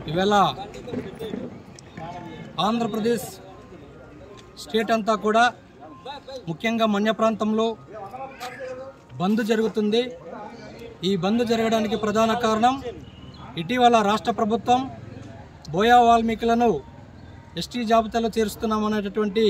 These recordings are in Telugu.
ఈవేళ ఆంధ్రప్రదేశ్ స్టేట్ అంతా కూడా ముఖ్యంగా మన్య ప్రాంతంలో బంద్ జరుగుతుంది ఈ బంద్ జరగడానికి ప్రధాన కారణం ఇటీవల రాష్ట్ర ప్రభుత్వం బోయా వాల్మీకులను ఎస్టీ జాబితాలో చేరుస్తున్నామనేటటువంటి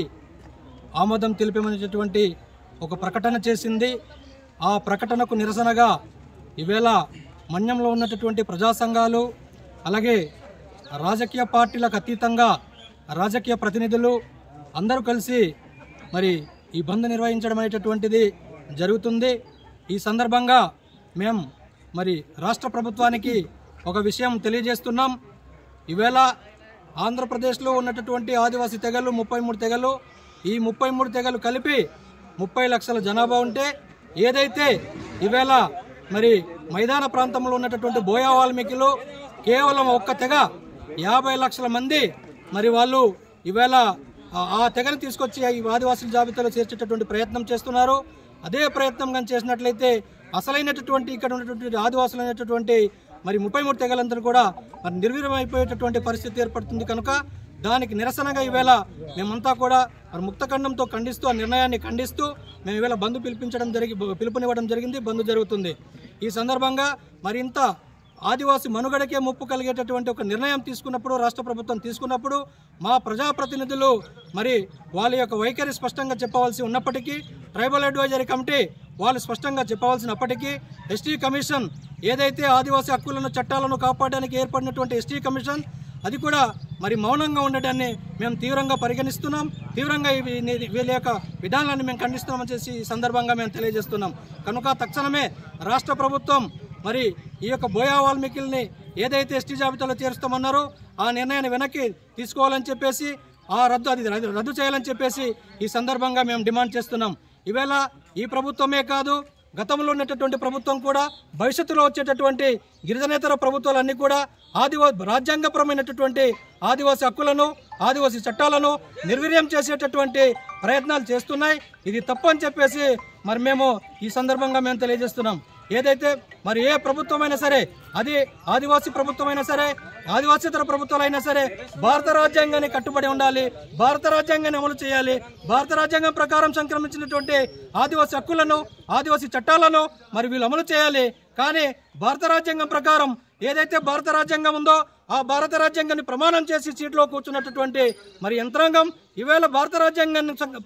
ఆమోదం తెలిపమనేటటువంటి ఒక ప్రకటన చేసింది ఆ ప్రకటనకు నిరసనగా ఈవేళ మన్యంలో ఉన్నటువంటి ప్రజా సంఘాలు అలాగే రాజకీయ పార్టీలకు అతీతంగా రాజకీయ ప్రతినిధులు అందరూ కలిసి మరి ఈ బంద్ నిర్వహించడం అనేటటువంటిది జరుగుతుంది ఈ సందర్భంగా మేము మరి రాష్ట్ర ప్రభుత్వానికి ఒక విషయం తెలియజేస్తున్నాం ఈవేళ ఆంధ్రప్రదేశ్లో ఉన్నటువంటి ఆదివాసీ తెగలు ముప్పై మూడు తెగలు ఈ ముప్పై మూడు తెగలు కలిపి ముప్పై లక్షల జనాభా ఉంటే ఏదైతే ఈవేళ మరి మైదాన ప్రాంతంలో ఉన్నటువంటి బోయా వాల్మీకిలు కేవలం ఒక్క తెగ యాభై లక్షల మంది మరి వాళ్ళు ఈవేళ ఆ- ఆ తెగను తీసుకొచ్చి ఈ ఆదివాసుల జాబితాలో చేర్చేటటువంటి ప్రయత్నం చేస్తున్నారు అదే ప్రయత్నం కానీ చేసినట్లయితే అసలైనటువంటి ఇక్కడ ఉన్నటువంటి ఆదివాసులు అయినటువంటి మరి ముప్పై మూడు తెగలందరూ కూడా మరి నిర్వీర్యమైపోయేటటువంటి పరిస్థితి ఏర్పడుతుంది కనుక దానికి నిరసనగా ఈవేళ మేమంతా కూడా మరి ముక్తఖండంతో ఖండిస్తూ ఆ నిర్ణయాన్ని ఖండిస్తూ మేము ఈవేళ బంధు పిలిపించడం జరిగి పిలుపునివ్వడం జరిగింది బంధు జరుగుతుంది ఈ సందర్భంగా మరింత ఆదివాసి మనుగడకే ముప్పు కలిగేటటువంటి ఒక నిర్ణయం తీసుకున్నప్పుడు రాష్ట్ర ప్రభుత్వం తీసుకున్నప్పుడు మా ప్రజాప్రతినిధులు మరి వాళ్ళ యొక్క వైఖరి స్పష్టంగా చెప్పవలసి ఉన్నప్పటికీ ట్రైబల్ అడ్వైజరీ కమిటీ వాళ్ళు స్పష్టంగా చెప్పవలసినప్పటికీ ఎస్టీ కమిషన్ ఏదైతే ఆదివాసీ హక్కులను చట్టాలను కాపాడడానికి ఏర్పడినటువంటి ఎస్టీ కమిషన్ అది కూడా మరి మౌనంగా ఉండడాన్ని మేము తీవ్రంగా పరిగణిస్తున్నాం తీవ్రంగా ఇవి ని- వీళ్ళ యొక్క విధానాన్ని మేము ఖండిస్తున్నామని చేసి ఈ సందర్భంగా మేము తెలియజేస్తున్నాం కనుక తక్షణమే రాష్ట్ర ప్రభుత్వం మరి ఈ యొక్క బోయా వాల్మీకిల్ని ఏదైతే ఎస్టీ జాబితాలో చేరుస్తామన్నారో ఆ నిర్ణయాన్ని వెనక్కి తీసుకోవాలని చెప్పేసి ఆ రద్దు అది రద్దు రద్దు చేయాలని చెప్పేసి ఈ సందర్భంగా మేము డిమాండ్ చేస్తున్నాం ఈవేళ ఈ ప్రభుత్వమే కాదు గతంలో ఉన్నటువంటి ప్రభుత్వం కూడా భవిష్యత్తులో వచ్చేటటువంటి గిరిజనేతర ప్రభుత్వాలన్నీ కూడా ఆదివా రాజ్యాంగపరమైనటువంటి ఆదివాసీ హక్కులను ఆదివాసీ చట్టాలను నిర్వీర్యం చేసేటటువంటి ప్రయత్నాలు చేస్తున్నాయి ఇది తప్పు అని చెప్పేసి మరి మేము ఈ సందర్భంగా మేము తెలియజేస్తున్నాం ఏదైతే మరి ఏ ప్రభుత్వమైనా సరే అది ఆదివాసీ ప్రభుత్వమైనా సరే ఆదివాసీతర ప్రభుత్వాలైనా సరే భారత రాజ్యాంగాన్ని కట్టుబడి ఉండాలి భారత రాజ్యాంగాన్ని అమలు చేయాలి భారత రాజ్యాంగం ప్రకారం సంక్రమించినటువంటి ఆదివాసీ హక్కులను ఆదివాసీ చట్టాలను మరి వీళ్ళు అమలు చేయాలి కానీ భారత రాజ్యాంగం ప్రకారం ఏదైతే భారత రాజ్యాంగం ఉందో ఆ భారత రాజ్యాంగాన్ని ప్రమాణం చేసి సీట్లో కూర్చున్నటువంటి మరి యంత్రాంగం ఈవేళ భారత రాజ్యాంగాన్ని సం-